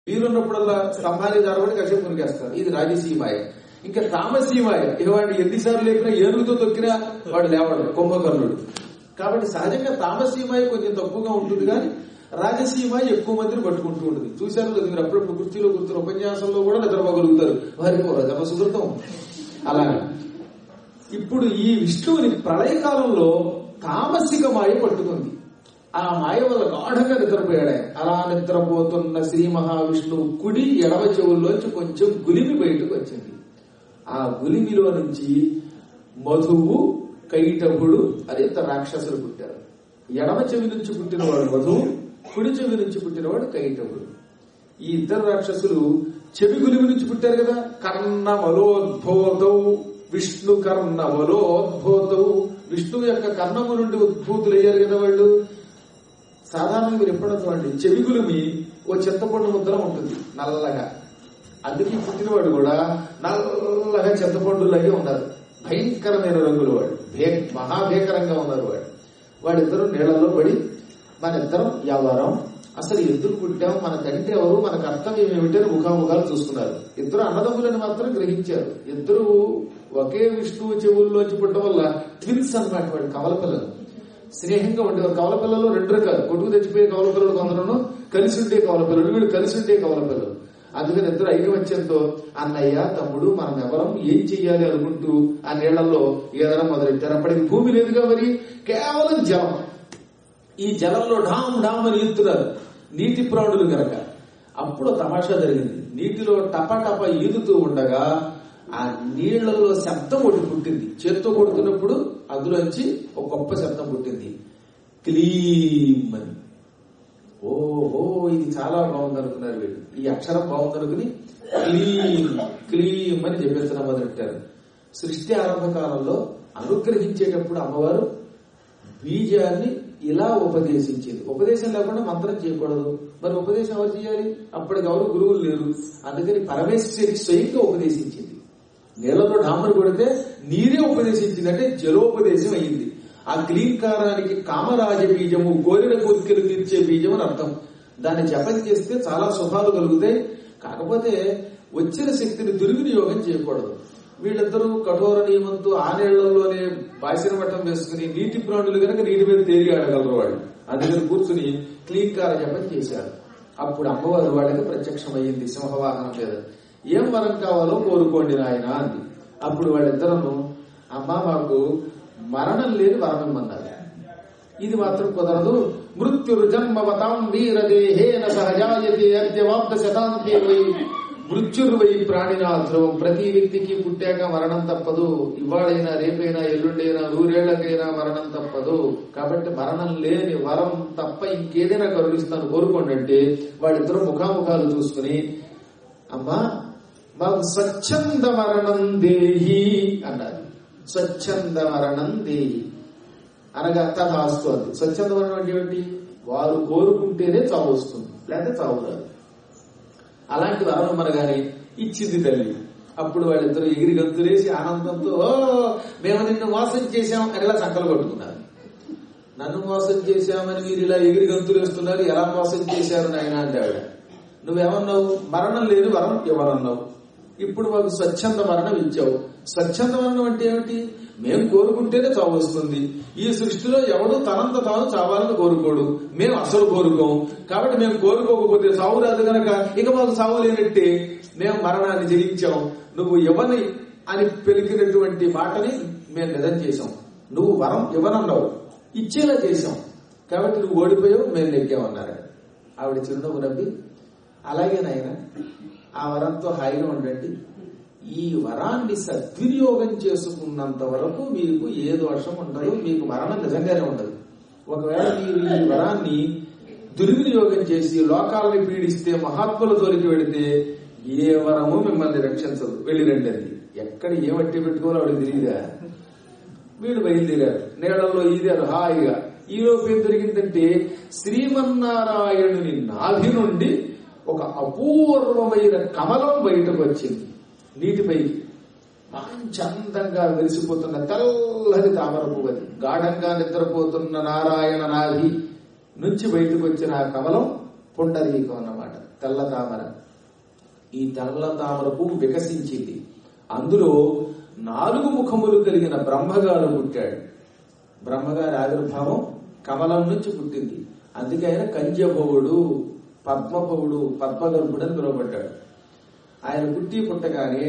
వీరున్నప్పుడల్లా స్తంభానికి దారబడి కాసేపు మునిగేస్తారు ఇది రాజసీమాయ ఇంకా తామసీమాయ ఇక వాడిని ఎన్నిసార్లు లేపినా ఏనుగుతో తొక్కినా వాడు లేవాడు కుంభకర్ణుడు కాబట్టి సహజంగా తామసీమాయ కొంచెం తక్కువగా ఉంటుంది కానీ రాజసీమాయ ఎక్కువ మందిని పట్టుకుంటూ ఉంటుంది చూశారు కదా మీరు అప్పుడప్పుడు కుర్చీలో కూర్చున్న ఉపన్యాసంలో కూడా నిద్రపోగలుగుతారు వారికి ఒక జమ సుకృతం అలాగే ఇప్పుడు ఈ విష్ణువుని ప్రళయకాలంలో తామసిక మాయ పట్టుకుంది ఆ మాయ వల్ల గాఢంగా నిద్రపోయాడు ఆయన. అలా నిద్రపోతున్న శ్రీ మహావిష్ణువు కుడి ఎడమ చెవుల్లోంచి కొంచెం గులిమి బయటకు వచ్చింది ఆ గులిమిలో నుంచి మధువు కైటభుడు అనే ఇద్దరు రాక్షసులు పుట్టారు ఎడమ చెవి నుంచి పుట్టినవాడు మధువు కుడి చెవి నుంచి పుట్టినవాడు కైటభుడు ఈ ఇద్దరు రాక్షసులు చెవి గులిమి నుంచి పుట్టారు కదా కర్ణ మలోద్భోతౌ విష్ణు కర్ణ మలోద్భోతౌ విష్ణువు యొక్క కర్ణము నుండి ఉద్భూతులు అయ్యారు కదా వాళ్ళు సాధారణంగా మీరు ఎప్పుడైనా చూడండి చెవి గులిమి ఓ చింతపండు ముద్ర ఉంటుంది నల్లగా అందుకే పుట్టినవాడు కూడా నల్లగా చింతపండు లాగే ఉన్నారు భయంకరమైన రంగులు వాడు భే మహాభీకరంగా ఉన్నారు వాడు వాడిద్దరు నీళ్ళలో పడి మన ఇద్దరం ఎవరం అసలు ఎందుకు పుట్టాం మన తండ్రి ఎవరు మన కర్తవ్యం ఏమిటని ముఖాముఖాలు చూస్తున్నారు ఇద్దరు అన్నదమ్ములని మాత్రం గ్రహించారు ఇద్దరు ఒకే విష్ణువు చెవుల్లోంచి పుట్టడం వల్ల ట్విన్స్ అన్నమాట వాడు కవల పిల్లలు స్నేహంగా ఉండేవారు కవల పిల్లలు రెండు రకాలు కొడుకు తెచ్చిపోయే కవల పిల్లలు కొందరు కలిసి ఉండే కవల పిల్లలు వీడు కలిసి ఉండే కవల పిల్లలు అందుకని ఇద్దరు ఐకమత్యంతో అన్నయ్య తమ్ముడు మనం ఎవరం ఏం చెయ్యాలి అనుకుంటూ ఆ నీళ్లలో ఏదైనా మొదలెట్టారు అప్పటికి భూమి లేదుగా మరి కేవలం జలం ఈ జలంలో ఢామ్ ఢామ్ అని ఈదుతున్నారు నీటి ప్రాణులు గనక అప్పుడు తమాషా జరిగింది నీటిలో టప టప ఈదుతూ ఉండగా ఆ నీళ్లలో శబ్దం ఒకటి పుట్టింది చేత్తో కొడుతున్నప్పుడు అందులోంచి ఒక గొప్ప శబ్దం పుట్టింది క్లీమ్ అని ఓహో ఇది చాలా బాగుంది అనుకున్నారు వీళ్ళు ఈ అక్షరం బాగుంది అనుకుని క్లీమ్ క్లీమ్ అని చెప్పేసిన మొదలెట్టారు సృష్టి ఆరంభ కాలంలో అనుగ్రహించేటప్పుడు అమ్మవారు బీజాన్ని ఇలా ఉపదేశించింది ఉపదేశం లేకుండా మంత్రం చేయకూడదు మరి ఉపదేశం ఎవరు చేయాలి అప్పటికి ఎవరు గురువులు లేరు అందుకని పరమేశ్వరి స్వయంగా ఉపదేశించింది నీళ్లలో డామరు కొడితే నీరే ఉపదేశించింది అంటే జలోపదేశం అయింది ఆ క్లీంకారానికి కామరాజ బీజము కోరిన కోరికలు తీర్చే బీజం అని అర్థం దాన్ని జపం చేస్తే చాలా శుభాలు కలుగుతాయి కాకపోతే వచ్చిన శక్తిని దుర్వినియోగం చేయకూడదు వీళ్ళిద్దరూ కఠోర నియమంతో ఆ నీళ్లలోనే బాసిన మఠం వేసుకుని నీటి ప్రాణులు కనుక నీటి మీద తేలి ఆడగలరు వాళ్ళు అందుకని కూర్చుని క్లీంకార జపం చేశారు అప్పుడు అమ్మవారు వాళ్ళకి ప్రత్యక్షమయ్యింది సింహవాహనం మీద ఏం వరం కావాలో కోరుకోండి నాయన అంది అప్పుడు వాళ్ళిద్దరూ అమ్మ మాకు మరణం లేని వరం ఇమ్మన్నారు ఇది మాత్రం కుదరదు మృత్యురు జన్మవతాం వీరదేహేన సహజాయతే అద్యవాప్త శతాంతే వై మృత్యుర్వై ప్రాణినా ధ్రువం ప్రతి వ్యక్తికి పుట్టాక మరణం తప్పదు ఇవాళైనా రేపైనా ఎల్లుండైనా నూరేళ్లకైనా మరణం తప్పదు కాబట్టి మరణం లేని వరం తప్ప ఇంకేదైనా కరుణిస్తాను కోరుకోండి అంటే వాళ్ళిద్దరూ ముఖాముఖాలు చూసుకుని అమ్మా మాకు స్వచ్ఛంద మరణం దేహి అన్నారు స్వచ్ఛంద మరణం దేహి అనగా తథాస్తు అంది స్వచ్ఛంద మరణం అంటే ఏమిటి వారు కోరుకుంటేనే చావు వస్తుంది లేకపోతే చావు రాదు అలాంటి వరం ఇమ్మనగానే ఇచ్చింది తల్లి అప్పుడు వాళ్ళిద్దరూ ఎగిరి గంతులేసి ఆనందంతో "ఓ, మేము నిన్ను మోసం చేశాం అని ఇలా సంకలు కొట్టుకున్నారు నన్ను మోసం చేశామని మీరు ఇలా ఎగిరి గంతులు వేస్తున్నారు ఎలా మోసం చేశారు నాయన అంటే ఆవిడ నువ్వేమన్నావు మరణం లేని వరం ఎవరన్నావు ఇప్పుడు మాకు స్వచ్ఛంద మరణం ఇచ్చావు స్వచ్ఛంద మరణం అంటే ఏమిటి మేము కోరుకుంటేనే చావు వస్తుంది ఈ సృష్టిలో ఎవడు తనంత తాను చావాలని కోరుకోడు మేము అసలు కోరుకోం కాబట్టి మేము కోరుకోకపోతే చావు రాదు గనక ఇక మాకు చావు లేనట్టే మేము మరణాన్ని జయించాం నువ్వు ఇవ్వని అని పెలికినటువంటి మాటని మేము నిజం చేశాం నువ్వు వరం ఇవ్వనన్నావు ఇచ్చేలా చేశాం కాబట్టి నువ్వు ఓడిపోయావు మేము నెగ్గామన్నారు ఆవిడ చిరునవ్వు నవ్వి అలాగే నాయన ఆ వరంతో హాయిగా ఉండండి ఈ వరాన్ని సద్వినియోగం చేసుకున్నంత వరకు మీకు ఏ దోషం ఉండదు మీకు మరణం నిజంగానే ఉండదు ఒకవేళ మీరు ఈ వరాన్ని దుర్వినియోగం చేసి లోకాలని పీడిస్తే మహాత్ముల తోలికి వెళితే ఏ వరము మిమ్మల్ని రక్షించదు వెళ్ళిరండి అది ఎక్కడ ఏమట్టి పెట్టుకోవాలో ఆవిడ తెలియదా వీళ్ళు బయలుదేరారు నీళ్లలో ఈదారు హాయిగా ఈ లోపు ఏం జరిగిందంటే శ్రీమన్నారాయణుని నాభి నుండి ఒక అపూర్వమైన కమలం బయటకు వచ్చింది నీటిపైకి మంచి అందంగా వెలిసిపోతున్న తెల్లది తామర పువ్వది గాఢంగా నిద్రపోతున్న నారాయణ నాభి నుంచి బయటకు వచ్చిన ఆ కమలం పుండరీకం అన్నమాట తెల్ల తామర ఈ తెల్ల తామర పువ్వు వికసించింది అందులో నాలుగు ముఖములు కలిగిన బ్రహ్మగారు పుట్టాడు బ్రహ్మగారి ఆవిర్భావం కమలం నుంచి పుట్టింది అందుకే ఆయన కంజభవుడు పద్మభవుడు పద్మగర్భుడు అని పిలువబడ్డాడు ఆయన పుట్టి పుట్టగానే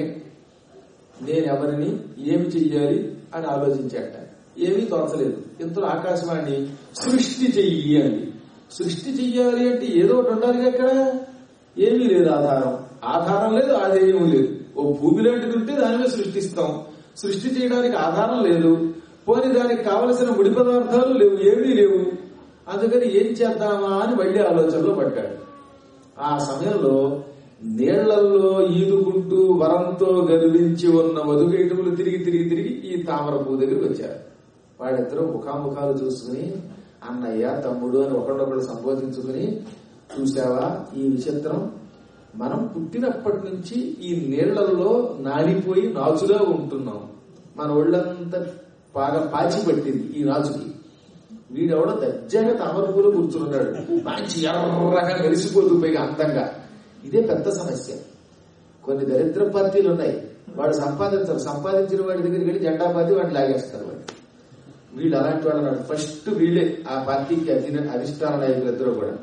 నేనెవరిని ఏమి చెయ్యాలి అని ఆలోచించాట ఏమీ తోచలేదు ఇంతలో ఆకాశవాణి సృష్టి చెయ్యి అంది సృష్టి చెయ్యాలి అంటే ఏదో ఒకటి ఉండాలి అక్కడ ఏమీ లేదు ఆధారం ఆధారం లేదు ఆధేయం లేదు ఓ భూమి లాంటిది ఉంటే దాని మీద సృష్టిస్తాం సృష్టి చేయడానికి ఆధారం లేదు పోని దానికి కావలసిన ముడి పదార్థాలు లేవు ఏమీ లేవు అందుకని ఏం చేద్దామా అని మళ్ళీ ఆలోచనలో పడ్డాడు ఆ సమయంలో నీళ్లల్లో ఈదుకుంటూ వరంతో గర్వించి ఉన్న మధుకైటములు తిరిగి తిరిగి తిరిగి ఈ తామర పువ్వు దగ్గరికి వచ్చారు వాళ్ళిద్దరూ ముఖాముఖాలు చూసుకుని అన్నయ్య తమ్ముడు అని ఒకళ్ళొకళ్ళు సంబోధించుకుని చూసావా ఈ విచిత్రం మనం పుట్టినప్పటి నుంచి ఈ నీళ్లలో నానిపోయి నాచుగా ఉంటున్నాం మన ఒళ్ళంతా బాగా పాచి పట్టింది ఈ నాచుకి వీడెవడో దర్జాగా తామర పూలు కూర్చున్నాడు మంచి ఎర్రగా మెరిసిపోతూ పైగా అందంగా ఇదే పెద్ద సమస్య కొన్ని దరిద్ర పార్టీలు ఉన్నాయి వాడు సంపాదించరు సంపాదించిన వాడి దగ్గరికి వెళ్ళి జెండా పార్టీ వాడిని లాగేస్తారు వాడు వీళ్ళు అలాంటి వాళ్ళు అన్నాడు ఫస్ట్ వీళ్ళే ఆ పార్టీకి అధీన అధిష్టాన నాయకులిద్దరూ కూడా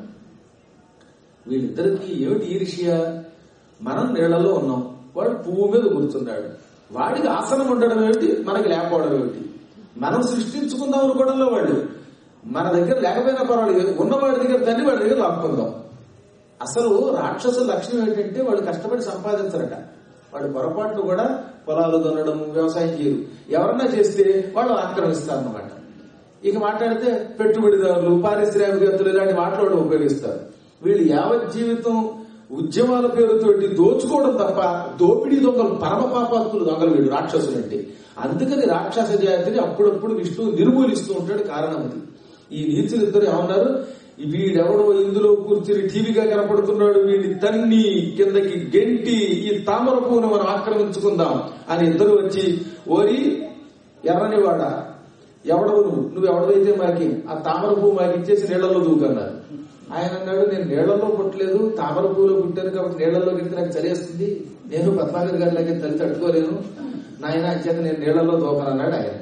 వీళ్ళిద్దరికి ఏమిటి ఈర్ష్య మనం నీళ్లలో ఉన్నాం వాడు పువ్వు మీద కూర్చున్నాడు వాడికి ఆసనం ఉండడం ఏమిటి మనకి లేకపోవడం ఏమిటి మనం సృష్టించుకుందాం అనుకోవడంలో వాళ్ళు మన దగ్గర లేకపోయినా పర్వాలేదు ఉన్నవాడి దగ్గర తన్ని వాడి దగ్గర లాక్కుందాం అసలు రాక్షసుల లక్షణం ఏంటంటే వాళ్ళు కష్టపడి సంపాదించరట వాడు పొరపాట్లు కూడా పొలాలు దున్నడం వ్యవసాయం చేయరు ఎవరన్నా చేస్తే వాళ్ళు ఆక్రమిస్తారు అన్నమాట ఇక మాట్లాడితే పెట్టుబడిదారులు పారిశ్రామికవేత్తలు ఇలాంటి మాటలు వాళ్ళు ఉపయోగిస్తారు వీళ్ళు యావత్ జీవితం ఉద్యమాల పేరుతోటి దోచుకోవడం తప్ప దోపిడీ దొంగలు పరమ పాపాత్ములు దొంగలు వీళ్ళు రాక్షసులు అంటే అందుకని రాక్షస జాతిని అప్పుడప్పుడు విష్ణువు నిర్మూలిస్తూ ఉంటాడు కారణం అది ఈ నీచులు ఇద్దరు ఏమన్నారు వీడెవడో ఇందులో కూర్చుని టీవీగా కనపడుతున్నాడు వీడిని తన్ని కిందకి గెంటి ఈ తామర పువ్వును మనం ఆక్రమించుకుందాం అని ఇద్దరు వచ్చి ఓరి ఎర్రనివాడ ఎవడవు నువ్వు నువ్వు ఎవడైతే మాకి ఆ తామర పువ్వు మాకి ఇచ్చేసి నీళ్లలో దూకన్నారు ఆయన అన్నాడు నేను నీళ్లలో పుట్టలేదు తామర పువ్వులో పుట్టాను కాబట్టి నీళ్లలో గిడితే నాకు చలేస్తుంది నేను పద్మాకర్ గారి లాగే తల్లి తట్టుకోలేను నాయన అంచేత నేను నీళ్లలో దూకనన్నాడు ఆయన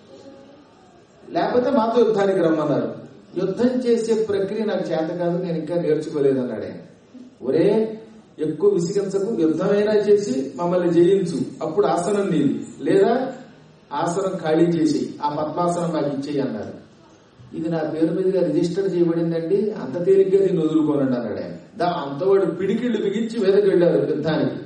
లేకపోతే మాతో యుద్ధానికి రమ్మన్నారు యుద్ధం చేసే ప్రక్రియ నాకు చేత కాదు నేను ఇంకా నేర్చుకోలేదు అన్నాడు ఆయన ఒరే ఎక్కువ విసిగించకు యుద్ధమైనా చేసి మమ్మల్ని జయించు అప్పుడు ఆసనం నీది లేదా ఆసనం ఖాళీ చేసి ఆ పద్మాసనం మాకు ఇచ్చేయి అన్నారు ఇది నా పేరు మీదుగా రిజిస్టర్ చేయబడిందండి అంత తేలిగ్గా దీన్ని వదులుకోనండి అన్నాడు ఆయన దా అంతవాడు పిడికిళ్ళు బిగించి మీదకి వెళ్ళారు యుద్ధానికి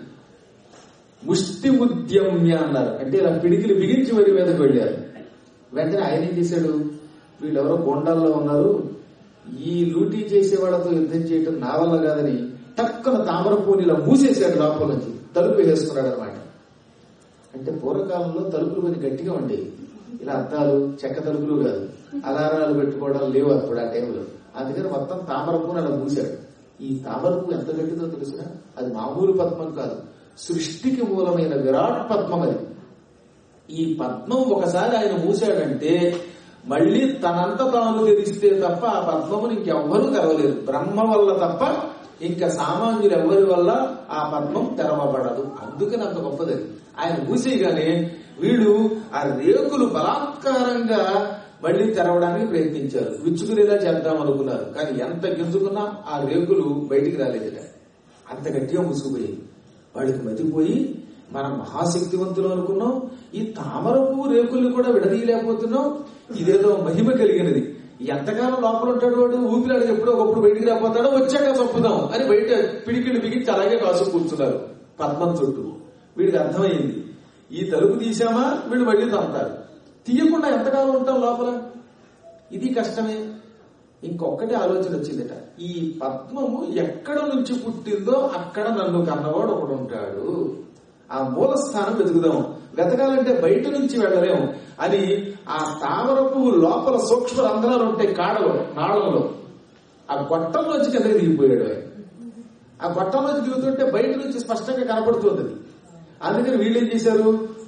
ముష్టి ఉద్యమ్య అన్నారు అంటే ఇలా పిడికిలు బిగించి మరి మీదకి వెళ్ళారు వెంటనే ఆయన ఏం చేశాడు వీళ్ళెవరో గొండాల్లో ఉన్నారు ఈ లూటీ చేసే వాళ్ళతో యుద్ధం చేయటం నా వల్ల కాదని టక్కున తామర పూనిలా మూసేశాడు లోపల నుంచి తలుపు వేసుకున్నాడు అనమాట అంటే పూర్వకాలంలో తలుపులు కొన్ని గట్టిగా ఉండేవి ఇలా అద్దాలు చెక్క తలుపులు కాదు అలారాలు పెట్టుకోవడం లేవు అప్పుడు ఆ టైంలో అందుకని మొత్తం తామర పువ్వుని అలా మూశాడు ఈ తామర పువ్వు ఎంత గట్టిదో తెలిసిన అది మామూలు పద్మం కాదు సృష్టికి మూలమైన విరాట్ పద్మం అది ఈ పద్మం ఒకసారి ఆయన మూసాడంటే మళ్ళీ తనంత తాను తెరిస్తే తప్ప ఆ పద్మమును ఇంకెవ్వరూ తెరవలేరు బ్రహ్మ వల్ల తప్ప ఇంకా సామాన్యులు ఎవరి వల్ల ఆ పద్మం తెరవబడదు అందుకని అంత గొప్పది అది. ఆయన మూసేయగానే వీళ్ళు ఆ రేకులు బలాత్కారంగా మళ్ళీ తెరవడానికి ప్రయత్నించారు విచ్చుకునేలా చేద్దాం అనుకున్నారు కానీ ఎంత గింజుకున్నా ఆ రేకులు బయటికి రాలేదట అంత గట్టిగా మూసుకుపోయి వాడికి మతిపోయి మనం మహాశక్తివంతులు అనుకున్నాం ఈ తామర పువ్వు రేకుల్ని కూడా విడదీయలేకపోతున్నాం ఇదేదో మహిమ కలిగినది ఎంతకాలం లోపల ఉంటాడు వాడు ఊపిరాడు ఎప్పుడో ఒకప్పుడు బయటికి రాకపోతాడో వచ్చాక చంపుదాం అని బయట పిడికిళ్ళు బిగించి అలాగే కాసు కూర్చున్నారు పద్మం చుట్టూ వీడికి అర్థమైంది ఈ తలుపు తీసామా వీడు మళ్ళీ తంతారు తీయకుండా ఎంతకాలం ఉంటాం లోపల ఇది కష్టమే ఇంకొక్కటి ఆలోచన వచ్చిందట ఈ పద్మము ఎక్కడ నుంచి పుట్టిందో అక్కడ నన్ను కన్నవాడు ఒకడు ఉంటాడు ఆ మూల స్థానం వెతుకుదాం వెతకాలంటే బయట నుంచి వెళ్ళలేము అని ఆ తామర పువ్వు లోపల సూక్ష్మ రంధ్రాలు ఉంటాయి కాడలో నాళంలో ఆ గొట్టంలోంచి కిందకి దిగిపోయాడు ఆయన ఆ గొట్టంలోంచి దిగుతుంటే బయట నుంచి స్పష్టంగా కనపడుతుంది అది అందుకని వీళ్ళు ఏం చేశారు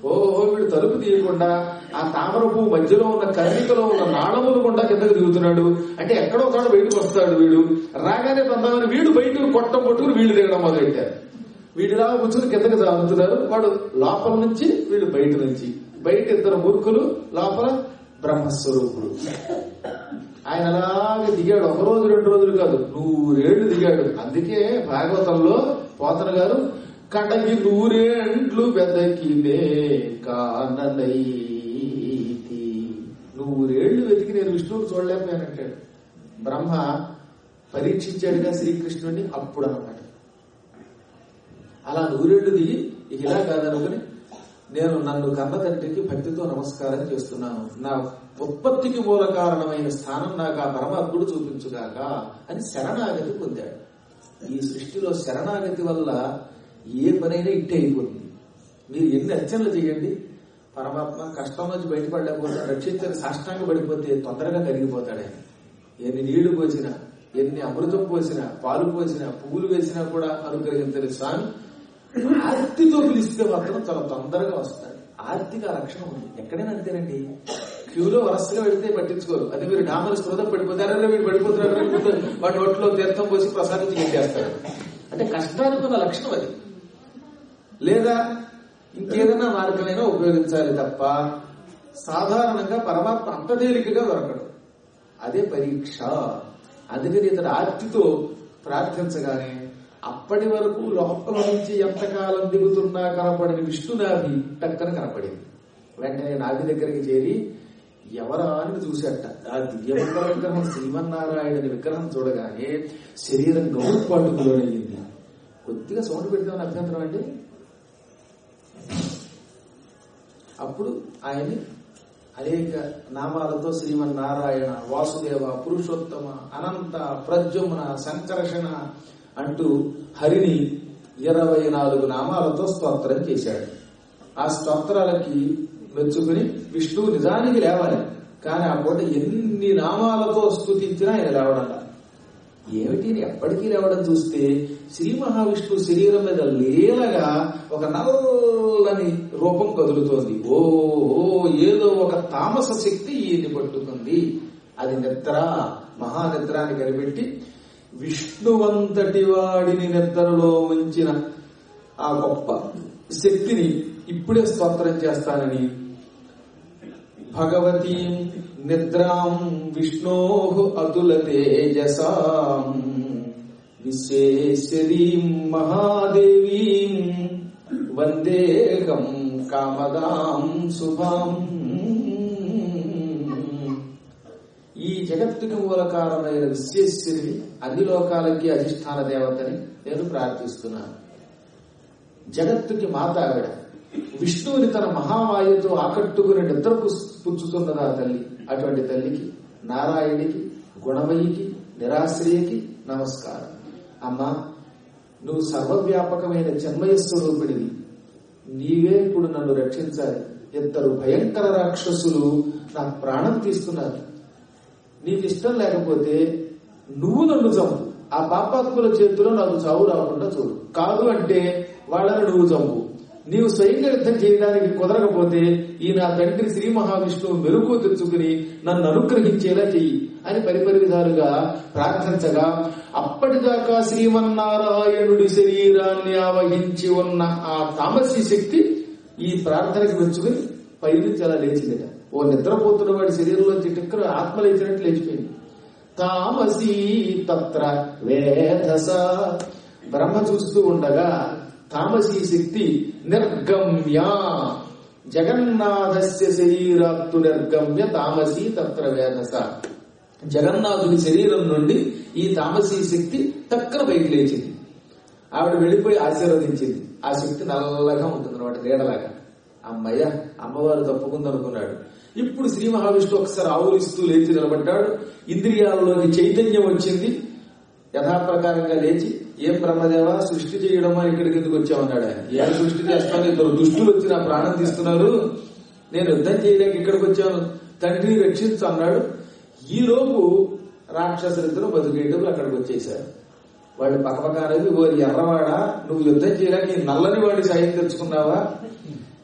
ఓహో వీడు తలుపు తీయకుండా ఆ తామర పువ్వు మధ్యలో ఉన్న కర్ణికలో ఉన్న నాళములు గుండా కిందకు దిగుతున్నాడు అంటే ఎక్కడో కాడ బయటకు వస్తాడు వీడు రాగానే తొందరని వీడు బయటకు కొట్టం కొట్టుకుని వీళ్ళు దిగడం మొదలెట్టారు వీడిలా కూర్చుని కిందకి జారుతున్నారు వాడు లోపల నుంచి వీడు బయట నుంచి బయట ఇద్దరు మూర్ఖులు లోపల బ్రహ్మస్వరూపుడు ఆయన అలాగే దిగాడు ఒక రోజు రెండు రోజులు కాదు నూరేళ్లు దిగాడు అందుకే భాగవతంలో పోతన గారు కడగి నూరేండ్లు వెదకినే కాననైతి నూరేళ్లు వెతికి నేను విష్ణువుని చూడలేకపోయానంటాడు బ్రహ్మ పరీక్షించాడుగా శ్రీకృష్ణుడిని అప్పుడు అన్నమాట అలా నూరేళ్లు దిగి ఇక ఇలా కాదనుకుని నేను నన్ను కన్న తండ్రికి భక్తితో నమస్కారం చేస్తున్నాను నా ఉత్పత్తికి మూల కారణమైన స్థానం నాకు ఆ పరమాత్ముడు చూపించుగాక అని శరణాగతి పొందాడు ఈ సృష్టిలో శరణాగతి వల్ల ఏ పనైనా ఇట్టే అయిపోతుంది మీరు ఎన్ని అర్చనలు చేయండి పరమాత్మ కష్టం నుంచి బయటపడలేకపోతే రక్షించని సాష్టాంగ పడిపోతే తొందరగా కరిగిపోతాడు ఆయన ఎన్ని నీళ్లు పోసినా ఎన్ని అమృతం పోసినా పాలు పోసినా పువ్వులు వేసినా కూడా అనుగ్రహించని స్వామి ఆర్తితో పిలిస్తే మాత్రం చాలా తొందరగా వస్తాడు ఆర్తిగా రక్షణ ఉంది ఎక్కడైనా అంతేనండి క్యూలో వరసగా వెళితే పట్టించుకోరు అదే మీరు డామర్ స్పృహ పడిపోతారా వీడు పడిపోతున్నారు వాడి నోట్లో తీర్థం పోసి ప్రసాదించి గెట్టేస్తాడు అంటే కష్టానికి ఉన్న లక్షణం అది లేదా ఇంకేదైనా మార్గమైనా ఉపయోగించాలి తప్ప సాధారణంగా పరమాత్మ అంత తేలికగా దొరకడు అదే పరీక్ష అందుకని ఇతడు ఆర్తితో ప్రార్థించగానే అప్పటి వరకు లోపల నుంచి ఎంతకాలం దిగుతున్నా కనపడిన విష్ణునాభి టక్కన కనపడింది వెంటనే నాభి దగ్గరికి చేరి ఎవరా అని చూశాట ఆ దివ్యమంగళ విగ్రహం శ్రీమన్నారాయణుని విగ్రహం చూడగానే శరీరం గౌరపాటుకు లోనయ్యింది కొద్దిగా సౌండ్ పెడతామని అభ్యంతరం అండి అప్పుడు ఆయన్ని అనేక నామాలతో శ్రీమన్నారాయణ వాసుదేవ పురుషోత్తమ అనంత ప్రద్యుమ్న సంకర్షణ అంటూ హరిని ఇరవై నాలుగు నామాలతో స్తోత్రం చేశాడు ఆ స్తోత్రాలకి మెచ్చుకుని విష్ణువు నిజానికి లేవాలి కానీ ఆ పూట ఎన్ని నామాలతో స్థుతించినా ఆయన లేవడంలా ఏమిటి ఎప్పటికీ లేవడం చూస్తే శ్రీ మహావిష్ణువు శరీరం మీద లీలగా ఒక నల్లని రూపం కదులుతోంది ఓ ఓ ఏదో ఒక తామస శక్తి ఈయన్ని పట్టుకుంది అది నిద్ర మహానిద్ర అని కనిపెట్టి విష్ణువంతటి వాడిని నిద్రలో ఉంచిన ఆ గొప్ప శక్తిని ఇప్పుడే స్తోత్రం చేస్తానని భగవతీ నిద్రాం విష్ణో అతుల తేజసాం విశ్వేశ్వరీం మహాదేవీం వందేకం కామదాం శుభాం ఈ జగత్తుకి మూలకారమైన విశ్వేశ్వరిని అన్ని లోకాలకి అధిష్టాన దేవతని నేను ప్రార్థిస్తున్నాను జగత్తుకి మాత ఆవిడ విష్ణువుని తన మహామాయతో ఆకట్టుకుని నిద్ర పుచ్చుతున్నదా తల్లి అటువంటి తల్లికి నారాయణికి గుణమయికి నిరాశ్రయకి నమస్కారం అమ్మా నువ్వు సర్వవ్యాపకమైన జన్మయ స్వరూపిడివి నీవే ఇప్పుడు నన్ను రక్షించాలి ఇద్దరు భయంకర రాక్షసులు నా ప్రాణం తీస్తున్నారు నీకు ఇష్టం లేకపోతే నువ్వు నన్ను చంపు ఆ పాపాత్ముల చేతిలో నాకు చావు రాకుండా చూడు కాదు అంటే వాళ్ళని నువ్వు చంపు నీవు స్వయంగా యుద్ధం చేయడానికి కుదరకపోతే ఈ నా తండ్రి శ్రీ మహావిష్ణువు మెరుగు తెచ్చుకుని నన్ను అనుగ్రహించేలా చెయ్యి అని పరిపరి విధాలుగా ప్రార్థించగా అప్పటిదాకా శ్రీమన్నారాయణుడి శరీరాన్ని ఆవహించి ఉన్న ఆ తామసీ శక్తి ఈ ప్రార్థనకి మెచ్చుకుని పైనుంచి అలా లేచిందట ఓ నిద్రపోతున్న వాడి శరీరంలోంచి టిక్కర ఆత్మ లేచినట్టు లేచిపోయింది తామసీ తత్ర వేధస బ్రహ్మ చూస్తూ ఉండగా తామసీ శక్తి నిర్గమ్య జగన్నాథస్య శరీరాత్తు నిర్గమ్య తామసీ తత్ర వేధస జగన్నాథుడి శరీరం నుండి ఈ తామసీ శక్తి తక్కన పైకి లేచింది ఆవిడ వెళ్ళిపోయి ఆశీర్వదించింది ఆ శక్తి నల్లగా ఉంటుంది అనమాట నీడలాగా అమ్మయ్య అమ్మవారు తప్పుకుందనుకున్నాడు ఇప్పుడు శ్రీ మహావిష్ణు ఒకసారి ఆవులిస్తూ లేచి నిలబడ్డాడు ఇంద్రియాలలోని చైతన్యం వచ్చింది యథాప్రకారంగా లేచి ఏం బ్రహ్మదేవ సృష్టి చేయడం అని ఇక్కడికి ఎందుకు వచ్చామన్నాడు ఆయన ఏం సృష్టి చేస్తాను ఇద్దరు దుష్టులు వచ్చి నా ప్రాణం తీస్తున్నారు నేను యుద్ధం చేయడానికి ఇక్కడికి వచ్చాను తండ్రిని రక్షించు అన్నాడు ఈ లోపు రాక్షసులిద్దరూ బతుకేటప్పుడు అక్కడికి వచ్చేశారు వాళ్ళు పక్కపక్క అనేది ఓ ఎర్రవాడ నువ్వు యుద్ధం చేయడానికి ఈ నల్లని వాడి సాయం తెచ్చుకున్నావా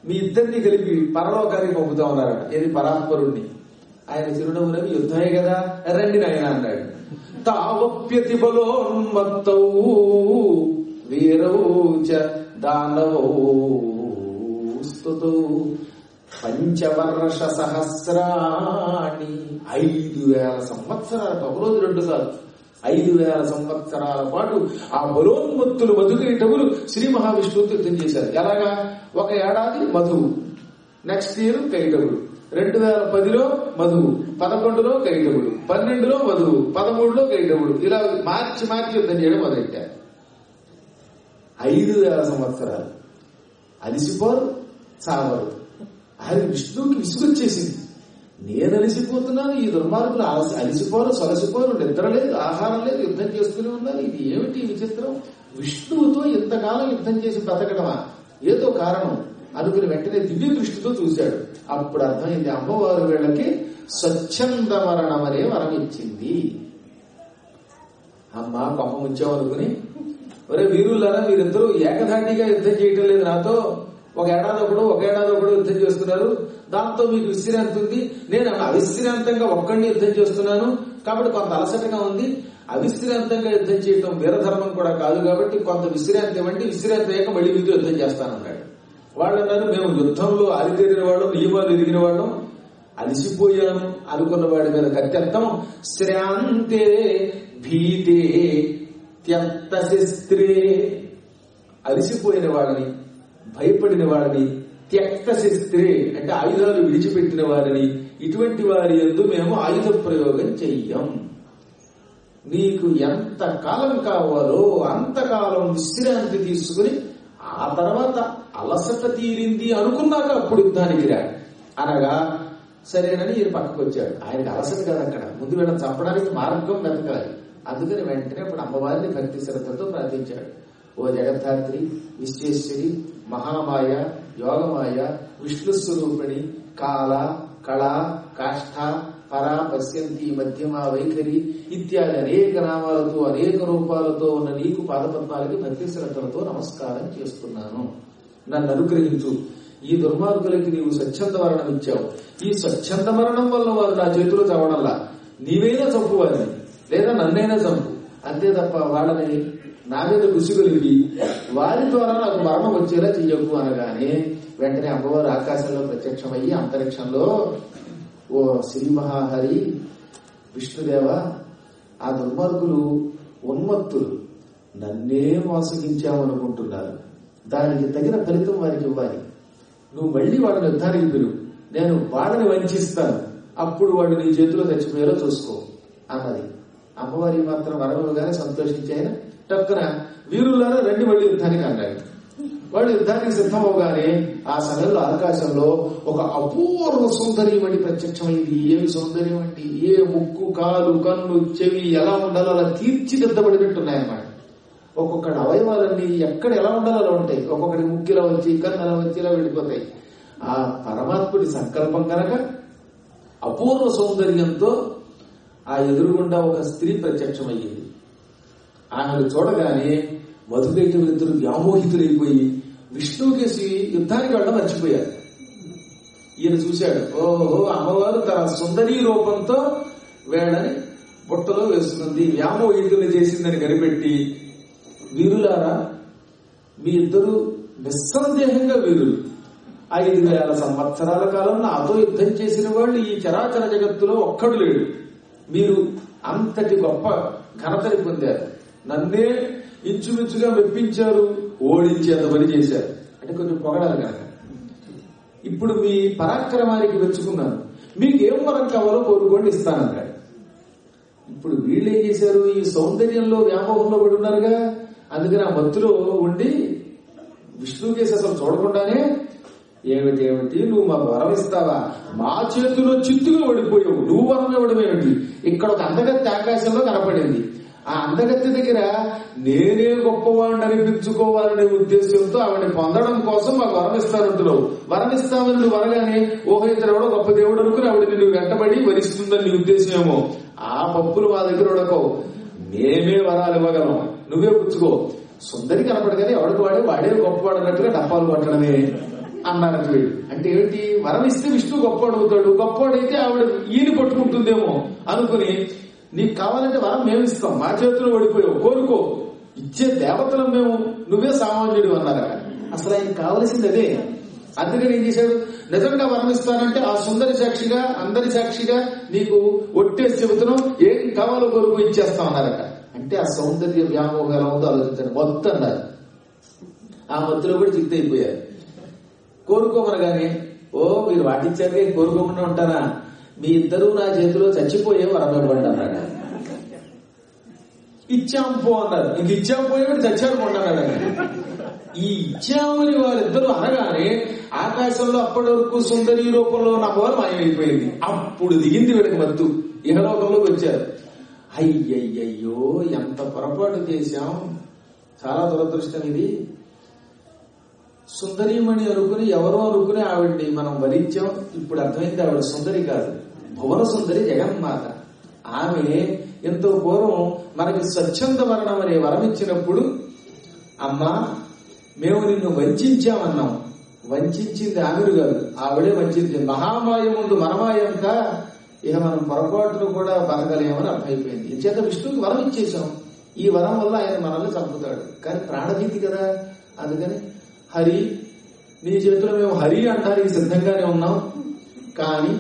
మీ ఇద్దరిని కలిపి పరలోకానికి పంపుతా ఉన్నారట ఏది పరాత్పరుణ్ణి ఆయన చిరునవ్వునవి యుద్ధమే కదా రండి నాయన అన్నాడు తావప్యతి బలోన్మత్తౌ వీరౌ చ దానవౌ స్తుతౌ పంచవర్ష సహస్రాణి ఐదు వేల సంవత్సరాలు ఒక రోజు రెండు కాదు ఐదు వేల సంవత్సరాల పాటు ఆ బలోన్మత్తులు మధుకైటవులు శ్రీ మహావిష్ణువుతో యుద్ధం చేశారు ఎలాగా ఒక ఏడాది మధువు నెక్స్ట్ ఇయర్ కైటవుడు రెండు వేల పదిలో మధువు పదకొండులో కైటవుడు పన్నెండులో మధువు పదమూడులో కైటవుడు ఇలా మార్చి మార్చి యుద్ధం చేయడం మొదలెట్టారు ఐదు వేల సంవత్సరాలు అలిసిపోరు చావరు ఆయన విష్ణువుకి విసుగొచ్చేసింది నేను అలిసిపోతున్నాను ఈ దుర్మార్గులు అలసి అలిసిపోరు సొలసిపోరు నిద్ర లేదు ఆహారం లేదు యుద్ధం చేస్తూనే ఉన్నారు ఇది ఏమిటి ఈ విచిత్రం విష్ణువుతో ఇంతకాలం యుద్ధం చేసి బ్రతకడమా ఏదో కారణం అనుకుని వెంటనే దివ్య దృష్టితో చూశాడు అప్పుడు అర్థమైంది అమ్మవారు వీళ్ళకి స్వచ్ఛంద మరణం అనే వరం ఇచ్చింది అమ్మ పంప ముంచామనుకుని ఒరే వీరులారా మీరిద్దరూ ఏకధాటిగా యుద్ధం చేయటం లేదు నాతో ఒక ఏడాది ఒకడు ఒక ఏడాది ఒకడు యుద్ధం చేస్తున్నారు దాంతో మీకు విశ్రాంతి ఉంది నేను అవిశ్రాంతంగా ఒక్కడిని యుద్ధం చేస్తున్నాను కాబట్టి కొంత అలసటగా ఉంది అవిశ్రాంతంగా యుద్ధం చేయటం వీరధర్మం కూడా కాదు కాబట్టి కొంత విశ్రాంతి ఇవ్వండి విశ్రాంతి అయ్యాక మళ్ళీ మీతో యుద్ధం చేస్తానన్నాడు వాళ్ళు అన్నారు మేము యుద్ధంలో అరితేరిన వాళ్ళం నియమాలు ఎరిగిన వాళ్ళం అలసిపోయాను అనుకున్న వాడి మీద కత్యర్థం శ్రాంతే భీతే త్యక్త శస్త్రే అలసిపోయిన వాడిని భయపడిన వాడిని త్యక్త శస్త్రే అంటే ఆయుధాలు విడిచిపెట్టిన వారిని ఇటువంటి వారి ఎందు మేము ఆయుధ ప్రయోగం చెయ్యం నీకు ఎంత కాలం కావాలో అంతకాలం విశ్రాంతి తీసుకుని ఆ తర్వాత అలసట తీరింది అనుకున్నాక అప్పుడు యుద్ధానికి రా అనగా సరేనని ఈయన పక్కకు వచ్చాడు ఆయనకి అలసట కాదు అక్కడ ముందు వీళ్ళని చంపడానికి మార్గం వెతకాలి అందుకని వెంటనే అప్పుడు అమ్మవారిని భక్తి శ్రద్ధతో ప్రార్థించాడు ఓ జగద్ధాత్రి విశ్వేశ్వరి మహామాయ యోగమాయ విష్ణు స్వరూపిణి కాల కళ కాష్ఠ పర పశ్యంతి మధ్యమ వైఖరి ఇత్యాది అనేక నామాలతో అనేక రూపాలతో ఉన్న నీకు పాదపద్మాలకి భక్తి శ్రద్ధలతో నమస్కారం చేస్తున్నాను నన్ను అనుగ్రహించు ఈ దుర్మార్గులకి నీవు స్వచ్ఛంద మరణం ఇచ్చావు ఈ స్వచ్ఛంద మరణం వల్ల వారు నా చేతిలో చవడంలా నీవైనా చంపు వారిని లేదా నన్నైనా చంపు అంతే తప్ప వాళ్ళని నా మీద గుసిగొలిగి వారి ద్వారా నాకు మరణం వచ్చేలా చెయ్యకు అనగానే వెంటనే అమ్మవారు ఆకాశంలో ప్రత్యక్షమయ్యి అంతరిక్షంలో ఓ శ్రీ మహాహరి విష్ణుదేవ ఆ దుర్మార్గులు ఉన్మత్తులు నన్నే మోసగించామనుకుంటున్నారు దానికి తగిన ఫలితం వారికి ఇవ్వాలి నువ్వు మళ్ళీ వాళ్ళని యుద్ధానికి పిలువు నేను వాళ్ళని వంచిస్తాను అప్పుడు వాడు నీ చేతిలో చచ్చిపోయేలా చూసుకో అన్నది అమ్మవారి మాత్రం వరములుగానే సంతోషించి ఆయన టక్కున వీరులారా రండి మళ్ళీ యుద్ధానికి అన్నాడు వాళ్ళు యుద్ధానికి సిద్ధమవగానే ఆ సమయంలో ఆకాశంలో ఒక అపూర్వ సౌందర్యమణి ప్రత్యక్షమైంది ఏమి సౌందర్యం అంటే ఏ ముక్కు కాలు కన్ను చెవి ఎలా ఉండాలో అలా తీర్చిదిద్దబడినట్టున్నాయన్నమాట ఒక్కొక్కటి అవయవాలన్నీ ఎక్కడ ఎలా ఉండాలో అలా ఉంటాయి ఒక్కొక్కటి ముక్కిలా వచ్చి కన్ను అలా వచ్చి ఇలా వెళ్ళిపోతాయి ఆ పరమాత్ముడి సంకల్పం కనుక అపూర్వ సౌందర్యంతో ఆ ఎదురుగుండా ఒక స్త్రీ ప్రత్యక్షమయ్యింది ఆమెను చూడగానే మధుకైటం ఇద్దరు వ్యామోహితులైపోయి విష్ణువుకేసి యుద్ధానికి వెళ్ళడం మర్చిపోయారు ఈయన చూశాడు ఓహో అమ్మవారు తన సుందరీ రూపంతో వేళని బుట్టలో వేసుకుంది వ్యామోహితులు చేసిందని కనిపెట్టి వీరులారా మీ ఇద్దరు నిస్సందేహంగా వీరులు ఐదు వేల సంవత్సరాల కాలం నాతో యుద్ధం చేసిన వాళ్ళు ఈ చరాచర జగత్తులో ఒక్కడు లేడు మీరు అంతటి గొప్ప ఘనతని పొందారు నన్నే ఇంచుమించుగా మెప్పించారు ఓడించేంత పని చేశారు అంటే కొంచెం పొగడాలి కనుక ఇప్పుడు మీ పరాక్రమానికి మెచ్చుకున్నాను మీకు ఏం వరం కావాలో కోరుకోండి ఇస్తానన్నాడు ఇప్పుడు వీళ్ళు ఏం చేశారు ఈ సౌందర్యంలో వ్యామోహంలో పడి ఉన్నారుగా అందుకని ఆ మత్తులో ఉండి విష్ణుకేసి అసలు చూడకుండానే ఏమిటి ఏమిటి నువ్వు మాకు వరం ఇస్తావా మా చేతిలో చిత్తుగా ఓడిపోయావు నువ్వు వరం ఇవ్వడం ఏమిటి ఇక్కడ ఒక అందగత్తి ఆకాశంలో కనపడింది ఆ అందగత్తి దగ్గర నేనే గొప్పవాడిని అనిపించుకోవాలనే ఉద్దేశంతో ఆవిడని పొందడం కోసం మాకు వరం ఇస్తానంటున్నావు వరం ఇస్తామని నువ్వు వరగానే ఓహో ఇతడు ఎవడో గొప్ప దేవుడు అనుకుని ఆవిడ నువ్వు వెంటబడి వరిస్తుందని నీ ఉద్దేశం ఏమో ఆ పప్పులు మా దగ్గర ఉడకవు మేమే వరాలు ఇవ్వగలం నువ్వే పుచ్చుకో సుందరి కనపడగానే ఎవడికి వాడే వాడే గొప్పవాడు అన్నట్టుగా డప్పాలు కొట్టడమే అన్నారట వీడు అంటే ఏంటి వరం ఇస్తే విష్ణు గొప్పవాడవుతాడు గొప్పవాడైతే ఆవిడ ఈయన పట్టుకుంటుందేమో అనుకుని నీకు కావాలంటే వరం మేము ఇస్తాం మా చేతిలో ఓడిపోయావు కోరుకో ఇచ్చే దేవతలం మేము నువ్వే సామాన్యుడు అన్నారట అసలు ఆయన కావలసింది అదే అందుకని ఏం చేశాడు నిజంగా వరం ఇస్తానంటే ఆ సుందరి సాక్షిగా అందరి సాక్షిగా నీకు ఒట్టేసి చెబుతున్నాం ఏం కావాలో కొరకు ఇచ్చేస్తాం అన్నారట అంటే ఆ సౌందర్య వ్యామోహం ఎలా ఉందో ఆలోచించండి మొత్తం అన్నారు ఆ మత్తులో కూడా చిత్త అయిపోయారు కోరుకోమనగానే ఓ మీరు వాటిచ్చాకే కోరుకోకుండా ఉంటారా మీ ఇద్దరు నా చేతిలో చచ్చిపోయే వరం ఇవ్వండి అన్నాడు ఇచ్చాం పో అన్నారు ఇంక ఇచ్చాం పోయేవాడు చచ్చాడు కొండన్నాడు ఈ ఇచ్చామని వారిద్దరూ అనగానే ఆకాశంలో అప్పటి వరకు సుందరి రూపంలో ఉన్న పోరు మాయమైపోయింది అప్పుడు దిగింది వీడికి మత్తు ఇహలోకంలోకి వచ్చారు అయ్యయ్యయ్యో ఎంత పొరపాటు చేశాం చాలా దురదృష్టం ఇది సుందరీమణి అనుకుని ఎవరో అనుకుని ఆవిడ్ని మనం వరించాం ఇప్పుడు అర్థమైంది ఆవిడ సుందరి కాదు భువన సుందరి జగన్మాత ఆమె ఎంతో పూర్వం మనకి స్వచ్ఛంద మరణం అనే వరం ఇచ్చినప్పుడు అమ్మా మేము నిన్ను వంచామన్నాం వంచింది ఆవిడ కాదు ఆవిడే వంచింది మహామాయ ముందు మనమాయ అంతా ఇక మనం పొరపాటును కూడా బతకలేమని అర్థమైపోయింది ఇంచేత విష్ణువుకి వరం ఇచ్చేసాం ఈ వరం వల్ల ఆయన మనల్ని చంపుతాడు కానీ ప్రాణభీతి కదా అందుకని హరి నీ చేతిలో మేము హరి అంటానికి సిద్ధంగానే ఉన్నాం కానీ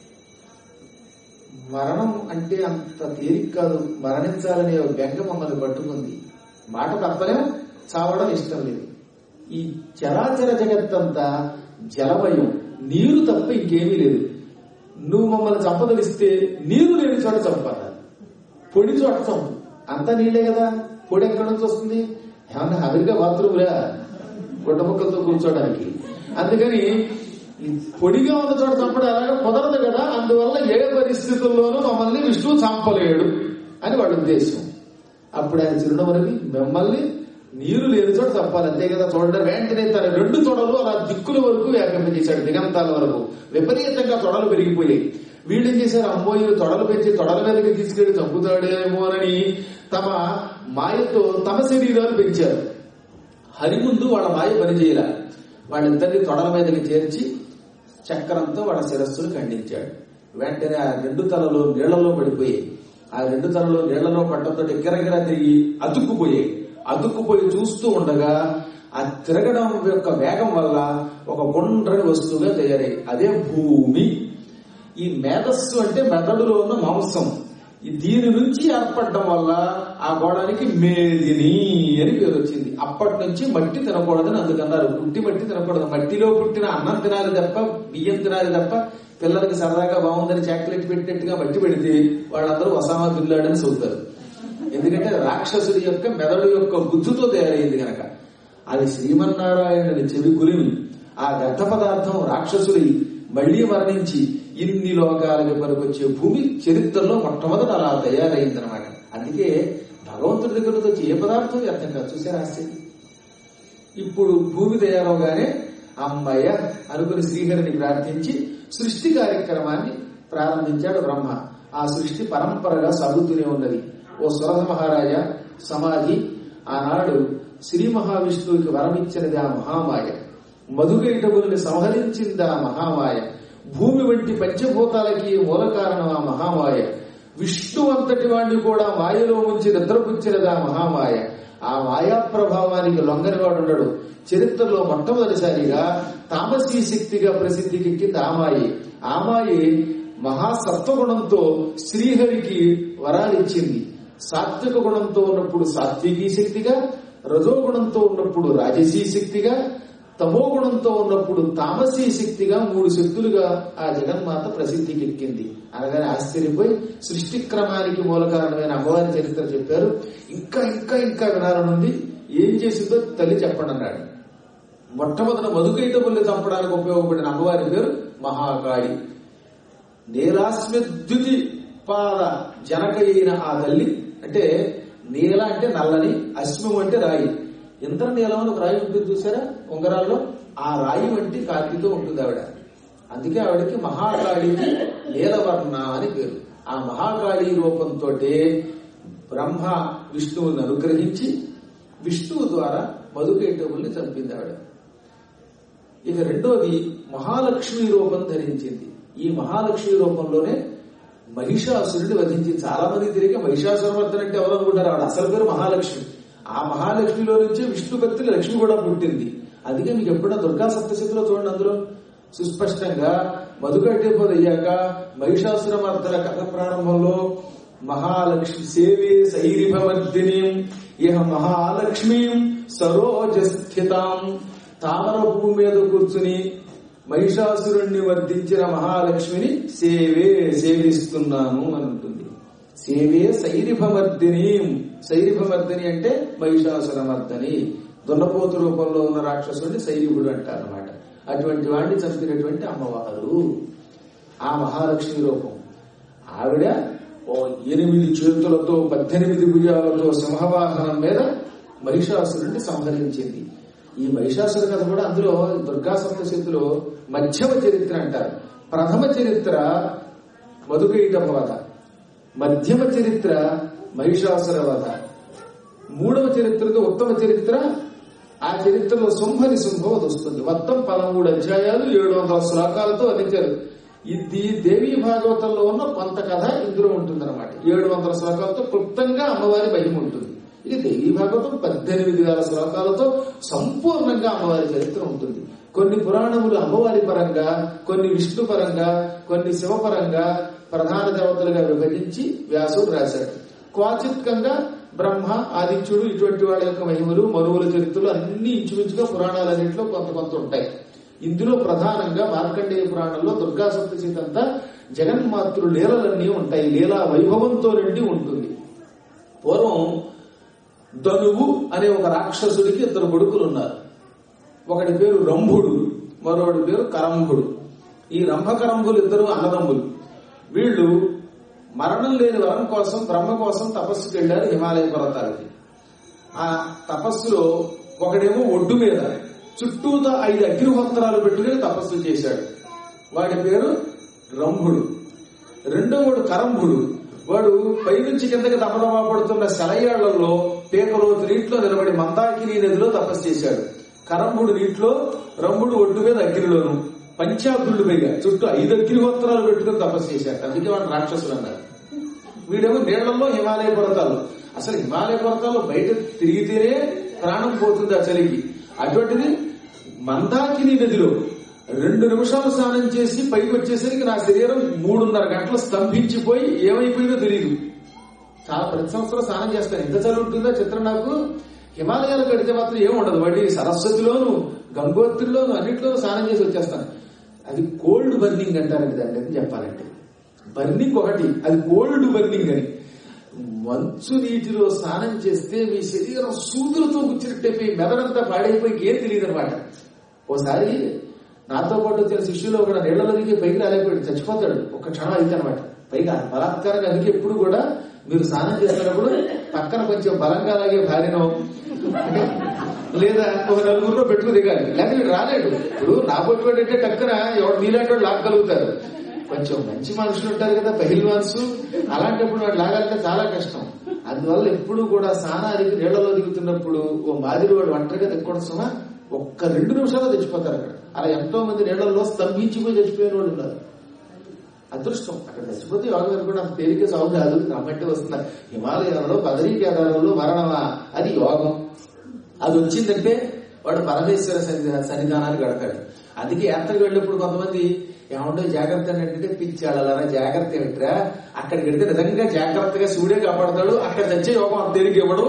మరణం అంటే అంత తేలిక కాదు మరణించాలనే ఒక బెంగ మమ్మల్ని పట్టుకుంది మాట తప్పలేం చావడం ఇష్టం లేదు ఈ చరాచర జగత్తంతా జలమయం నీరు తప్ప ఇంకేమీ లేదు నువ్వు మమ్మల్ని చంపదలిస్తే నీరు లేని చోట చంపాలి పొడి చోట చంపు అంతా నీళ్లే కదా పొడి ఎక్కడి నుంచి వస్తుంది ఏమన్నా అమెరికా బాత్రూమ్లా గుడ్డ ముక్కలతో కూర్చోడానికి అందుకని ఈ పొడిగా ఉన్న చోట చంపడం ఎలాగో కుదరదు కదా అందువల్ల ఏ పరిస్థితుల్లోనూ మమ్మల్ని విష్ణువు చంపలేడు అని వాడి ఉద్దేశం అప్పుడు ఆయన చిరునవ్వులకి మిమ్మల్ని నీరు లేని చోట చంపాలి అంతే కదా చూడండి వెంటనే తన రెండు తొడలు అలా దిక్కుల వరకు వ్యాపింపజేశాడు దిగంతాల వరకు విపరీతంగా తొడలు పెరిగిపోయాయి వీళ్ళు ఏం చేశారు అమ్మోయి తొడలు పెంచి తొడల మీదకి తీసుకెళ్లి చంపుతాడేమోనని తమ మాయతో తమ శరీరాలు పెంచారు హరి ముందు వాళ్ళ మాయ పనిచేయాల వాళ్ళిద్దరిని తొడల మీదకి చేర్చి చక్రంతో వాళ్ళ శిరస్సును ఖండించాడు వెంటనే ఆ రెండు తలలు నీళ్లలో పడిపోయాయి ఆ రెండు తలలు నీళ్లలో పట్టడంతో గిరగిర తిరిగి అతుక్కుపోయాయి అతుక్కుపోయి చూస్తూ ఉండగా ఆ తిరగడం యొక్క వేగం వల్ల ఒక గుండ్రని వస్తువుగా తయారై అదే భూమి ఈ మేధస్సు అంటే మెదడులో ఉన్న మాంసం ఈ దీని నుంచి ఏర్పడడం వల్ల ఆ గోడానికి మేదిని అని పేరు వచ్చింది అప్పటి నుంచి మట్టి తినకూడదని అందుకన్నారు పుట్టి మట్టి తినకూడదు మట్టిలో పుట్టిన అన్నం తినాలి తప్ప బియ్యం తినాలి తప్ప పిల్లలకి సరదాగా బాగుందని చాక్లెట్ పెట్టినట్టుగా మట్టి పెడితే వాళ్ళందరూ వసామా బిల్లాడని చూస్తారు ఎందుకంటే రాక్షసుడి యొక్క మెదడు యొక్క బుద్ధితో తయారైంది గనక అది శ్రీమన్నారాయణుని చెవి గురిమి ఆ వ్యర్థ పదార్థం రాక్షసుడి మళ్లీ మరణించి ఇన్ని లోకాలకి పనికొచ్చే భూమి చరిత్రలో మొట్టమొదట అలా తయారైందనమాట అందుకే భగవంతుడి దగ్గరకు వచ్చి ఏ పదార్థం వ్యర్థం కాదు చూసారా ఆశ్చర్యం ఇప్పుడు భూమి తయారవగానే అమ్మయ్య అనుకుని శ్రీహరిని ప్రార్థించి సృష్టి కార్యక్రమాన్ని ప్రారంభించాడు బ్రహ్మ ఆ సృష్టి పరంపరగా సాగుతూనే ఉన్నది ఓ సురథ మహారాజా సమాధి ఆనాడు శ్రీ మహావిష్ణువుకి వరమిచ్చినది ఆ మహామాయ మధుకైటబుల్ని సంహరించింది ఆ మహామాయ భూమి వంటి పంచభూతాలకి మూల కారణం ఆ మహామాయ విష్ణు అంతటి వాడిని కూడా మాయలో ఉంచి నిద్రపుచ్చినది ఆ మహామాయ ఆ మాయా ప్రభావానికి లొంగని వాడు ఉండడు చరిత్రలో మొట్టమొదటిసారిగా తామసీ శక్తిగా ప్రసిద్ధికెక్కింది ఆమాయి ఆమాయి మహాసత్వగుణంతో శ్రీహరికి వరాలిచ్చింది సాత్విక గుణంతో ఉన్నప్పుడు సాత్వికీ శక్తిగా రజోగుణంతో ఉన్నప్పుడు రాజసీ శక్తిగా తమో గుణంతో ఉన్నప్పుడు తామసీ శక్తిగా మూడు శక్తులుగా ఆ జగన్మాత ప్రసిద్ధికి ఎక్కింది అనగానే ఆశ్చర్యపోయి సృష్టి క్రమానికి మూల కారణమైన అమ్మవారి చరిత్ర చెప్పారు ఇంకా ఇంకా ఇంకా వినాలనుంది ఏం చేసిందో తల్లి చెప్పండి అన్నాడు మొట్టమొదట మధుకైటముల్ని చంపడానికి ఉపయోగపడిన అమ్మవారి పేరు మహాకాళి నీలాస్మిద్యుతి పాద జనక అయిన ఆ తల్లి అంటే నీల అంటే నల్లని అశ్వం అంటే రాయి ఇంద్ర నీలం అని ఒక రాయి ఉంటుంది చూసారా ఉంగరాల్లో ఆ రాయి వంటి కాకితో ఉంటుంది ఆవిడ అందుకే ఆవిడకి మహాకాళికి నీలవర్ణ అని పేరు ఆ మహాకాళి రూపంతో బ్రహ్మ విష్ణువుని అనుగ్రహించి విష్ణువు ద్వారా మధుకేటవుల్ని చంపింది ఆవిడ ఇక రెండోది మహాలక్ష్మి రూపం ధరించింది ఈ మహాలక్ష్మి రూపంలోనే మహిషాసురుడిని వధించి చాలా మంది తిరిగి మహిషాసురవర్ధన అంటే ఎవరు అనుకుంటారు ఆవిడ అసలు పేరు మహాలక్ష్మి ఆ మహాలక్ష్మిలో నుంచే విష్ణు భక్తులు లక్ష్మి కూడా పుట్టింది అందుకే మీకు ఎప్పుడైనా దుర్గా సప్తశతిలో చూడండి అందులో సుస్పష్టంగా మధుకట్టేపోదు అయ్యాక మహిషాసురమర్దన కథ ప్రారంభంలో మహాలక్ష్మి సేవే సైరిభవర్ధిని ఇహ మహాలక్ష్మీం సరోజ స్థితాం తామర పువ్వు మీద కూర్చుని మహిషాసురుణ్ణి వర్ధించిన మహాలక్ష్మిని సేవే సేవిస్తున్నాను అని ఉంటుంది సేవే సైరిభమర్దిని సైరిభమర్దిని అంటే మహిషాసురమర్దని దున్నపోతు రూపంలో ఉన్న రాక్షసుడిని సైరిభుడు అంటారు అనమాట అటువంటి వాడిని చంపినటువంటి అమ్మవారు ఆ మహాలక్ష్మి రూపం ఆవిడ ఓ ఎనిమిది చేతులతో పద్దెనిమిది భుజాలతో సింహవాహనం మీద మహిషాసురుడిని సంహరించింది ఈ మహిషాసుర కథ కూడా అందులో దుర్గా సప్తశతిలో మధ్యమ చరిత్ర అంటారు ప్రథమ చరిత్ర మధుకైటమ వధ మధ్యమ చరిత్ర మహిషాసుర వధ మూడవ చరిత్రతో ఉత్తమ చరిత్ర ఆ చరిత్రలో శుంభని శుంభవతి వస్తుంది మొత్తం పదమూడు అధ్యాయాలు ఏడు వందల శ్లోకాలతో అందించారు ఇది దేవీ భాగవతంలో ఉన్న కొంత కథ ఇందులో ఉంటుందన్నమాట ఏడు వందల శ్లోకాలతో క్లుప్తంగా అమ్మవారి భయం ఉంటుంది ఇది దేవీ భాగవతం పద్దెనిమిది వేల శ్లోకాలతో సంపూర్ణంగా అమ్మవారి చరిత్ర ఉంటుంది కొన్ని పురాణములు అమ్మవారి పరంగా కొన్ని విష్ణు పరంగా కొన్ని శివపరంగా ప్రధాన దేవతలుగా విభజించి వ్యాసుడు రాశాడు క్వాచిత్కంగా బ్రహ్మ ఆదిత్యుడు ఇటువంటి వాళ్ళ యొక్క మహిమలు మనువుల చరిత్రలు అన్ని ఇంచుమించుగా పురాణాలన్నింటిలో కొంత కొంత ఉంటాయి ఇందులో ప్రధానంగా మార్కండేయ పురాణంలో దుర్గా సప్తశీత అంతా జగన్మాతృ లీలలన్నీ ఉంటాయి లీలా వైభవంతో నిండి ఉంటుంది పూర్వం ధనువు అనే ఒక రాక్షసుడికి ఇద్దరు కొడుకులు ఉన్నారు ఒకటి పేరు రంభుడు మరొకటి పేరు కరంభుడు ఈ రంభకరంభులు ఇద్దరు అన్నదమ్ములు వీళ్ళు మరణం లేని వరం కోసం బ్రహ్మ కోసం తపస్సుకి వెళ్లారు హిమాలయ పర్వతాలకి ఆ తపస్సులో ఒకడేమో ఒడ్డు మీద చుట్టూతో ఐదు అగ్నిహోత్రాలు పెట్టుకుని తపస్సు చేశాడు వాడి పేరు రంభుడు రెండో వాడు కరంభుడు వాడు పైనుంచి కిందకి దమదమా పడుతున్న శలయాళ్లలో పేకలోతు నీటిలో నిలబడి మందాకిని నదిలో తపస్సు చేశాడు కరంభుడు నీటిలో రంభుడు ఒడ్డు మీద అగ్నిలోను పంచాగ్రులు పైగా చుట్టూ ఐదు అగ్నిహోత్రాలు పెట్టుకుని తపస్సు చేశాడు అందుకే వాడు రాక్షసులు అన్నారు వీడేమో నీళ్లలో హిమాలయ పర్వతాలు అసలు హిమాలయ పర్వతాల్లో బయట తిరిగితేనే ప్రాణం పోతుంది ఆ చలికి అటువంటిది మందాకిని నదిలో రెండు నిమిషాలు స్నానం చేసి పైకి వచ్చేసరికి నా శరీరం మూడున్నర గంటలు స్తంభించిపోయి ఏమైపోయిందో తెలియదు చాలా ప్రతి సంవత్సరం స్నానం చేస్తాను ఎంత చలి ఉంటుందో చిత్రం నాకు హిమాలయాలు కడితే మాత్రం ఏం ఉండదు వాటి సరస్వతిలోను గంగోత్రిలోను అన్నింటిలోనూ స్నానం చేసి వచ్చేస్తాను అది కోల్డ్ బర్నింగ్ అంటారండి దాన్ని అని చెప్పాలంటే బర్నింగ్ ఒకటి అది కోల్డ్ బర్నింగ్ అని మంచు నీటిలో స్నానం చేస్తే మీ శరీరం సూదులతో గుచ్చినట్టయిపోయి మెదడంతా పాడైపోయి ఏం తెలియదు అనమాట ఓసారి నాతో పాటు వచ్చిన శిష్యులు కూడా నీళ్లలో దిగి పైకి రాలేకపోయాడు చచ్చిపోతాడు ఒక క్షణం అయితే అనమాట పైగా బలాత్కారంగా అందుకే ఎప్పుడు కూడా మీరు స్నానం చేస్తున్నప్పుడు పక్కన కొంచెం బలంగా అలాగే భార్యనో అంటే లేదా ఒక నలుగురిలో పెట్టుకు దిగాలి లేకపోతే వీడు రాలేడు ఇప్పుడు నా పొట్టుకోడు అంటే టక్కన ఎవడు మీలాంటి వాడు లాగలుగుతారు కొంచెం మంచి మనుషులు ఉంటారు కదా పహిల్వాన్స్ అలాంటప్పుడు వాడు లాగాలంటే చాలా కష్టం అందువల్ల ఎప్పుడు కూడా స్నానానికి నీళ్లలో దిగుతున్నప్పుడు ఓ మాదిరి వాడు ఒంటరిగా దిక్కడం సుమా ఒక్క రెండు నిమిషాలు తెచ్చిపోతారు అక్కడ అలా ఎంతో మంది నీళ్లలో స్తంభించిపోయి చచ్చిపోయిన వాళ్ళు ఉన్నారు అదృష్టం అక్కడ చచ్చిపోతే యోగం కూడా అంత తేలిక సాగు కాదు రమ్మంటే వస్తున్నారు హిమాలయాలలో బదరీ కేదారంలో మరణమా అది యోగం అది వచ్చిందంటే వాడు పరమేశ్వర సన్నిధా- సన్నిధానానికి గడతాడు అందుకే యాత్రకు వెళ్ళినప్పుడు కొంతమంది ఏమండో జాగ్రత్త అని అంటే పిచ్చాడలా జాగ్రత్త ఏమిట్రా అక్కడికి వెళ్తే నిజంగా జాగ్రత్తగా శివుడే కాపాడతాడు అక్కడ తెచ్చే యోగం అంత తేలిక ఇవ్వడు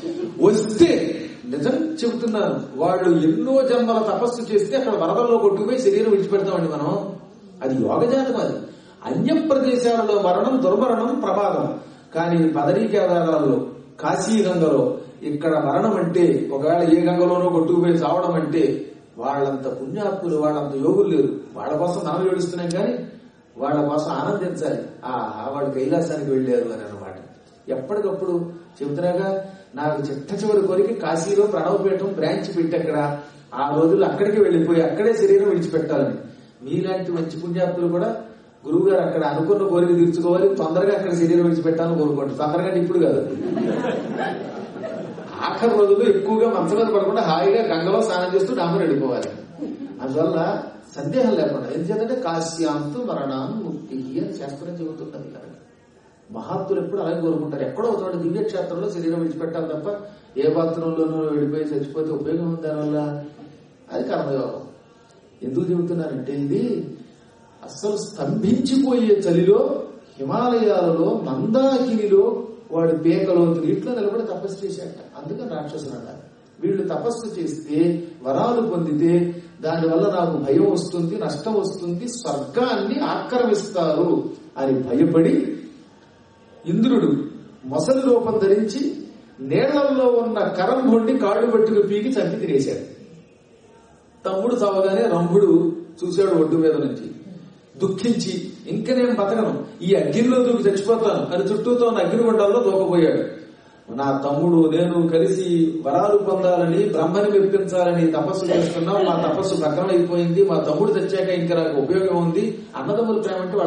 వస్తే నిజం చెబుతున్నాను వాళ్ళు ఎన్నో జన్మల తపస్సు చేస్తే అక్కడ వరదల్లో కొట్టుకుపోయి శరీరం విడిచిపెడతామండి మనం అది యోగ జాతం అది అన్య ప్రదేశాలలో మరణం దుర్మరణం ప్రమాదం కానీ పదరీ కేదారాల్లో కాశీ గంగలో ఇక్కడ మరణం అంటే ఒకవేళ ఏ గంగలోనో కొట్టుకుపోయి చావడం అంటే వాళ్ళంత పుణ్యాత్ములు వాళ్ళంత యోగులు లేరు వాళ్ళ కోసం మనం ఏడుస్తున్నాం కానీ వాళ్ళ కోసం ఆనందించాలి ఆ వాళ్ళు కైలాసానికి వెళ్ళారు అని అనమాట ఎప్పటికప్పుడు చెబుతున్నాగా నాకు చిట్ట చివరి కోరిక కాశీలో ప్రణవపీఠం బ్రాంచ్ పెట్టి అక్కడ ఆ రోజులు అక్కడికి వెళ్ళిపోయి అక్కడే శరీరం విడిచిపెట్టాలని మీలాంటి మంచి పుణ్యాత్ములు కూడా గురువు గారు అక్కడ అనుకున్న కోరిక తీర్చుకోవాలి తొందరగా అక్కడ శరీరం విడిచిపెట్టాలని కోరుకోండి తొందరగా అంటే ఇప్పుడు కాదు ఆ ఆఖరి రోజుల్లో ఎక్కువగా మంచం మీద పడకుండా హాయిగా గంగలో స్నానం చేస్తూ డామర్ వెళ్ళిపోవాలి అందువల్ల సందేహం లేకుండా ఎందుకంటే కాశ్యాంతు మరణాన్ని ముక్తి అని శాస్త్రం చెబుతున్నది కనుక మహాత్ములు ఎప్పుడు అలాగే కోరుకుంటారు ఎక్కడో ఒకటి దివ్యక్షేత్రంలో శరీరం విడిచిపెట్టాలి తప్ప ఏ పాత్రంలోనూ వెళ్ళిపోయి చచ్చిపోతే ఉపయోగం ఉంది దానివల్ల అది కర్మయోగం ఎందుకు చెబుతున్నానంటే ఇది అస్సలు స్తంభించిపోయే చలిలో హిమాలయాలలో మందాకినిలో వాడు పేకలో నీటిలో నిలబడి తపస్సు చేశాట అందుకని రాక్షసులు అన్నారు వీళ్ళు తపస్సు చేస్తే వరాలు పొందితే దానివల్ల నాకు భయం వస్తుంది నష్టం వస్తుంది స్వర్గాన్ని ఆక్రమిస్తారు అని భయపడి ఇంద్రుడు మొసలి రూపం ధరించి నీళ్లలో ఉన్న కరంభుడిని కాళ్ళు పట్టుకు పీకి చంపి తినేశాడు తమ్ముడు చావగానే రంభుడు చూశాడు ఒడ్డు మీద నుంచి దుఃఖించి ఇంక నేను బతకను ఈ అగ్నిలో దూకి చచ్చిపోతాను అని చుట్టూతో ఉన్న అగ్నిగుండాల్లో దూకపోయాడు నా తమ్ముడు నేను కలిసి వరాలు పొందాలని బ్రహ్మని మెప్పించాలని తపస్సు చేస్తున్నాం మా తపస్సు భగ్నం అయిపోయింది మా తమ్ముడు తెచ్చాక ఇంకా నాకు ఉపయోగం ఉంది అన్నదమ్ముల ప్రేమ అంటే వాళ్ళ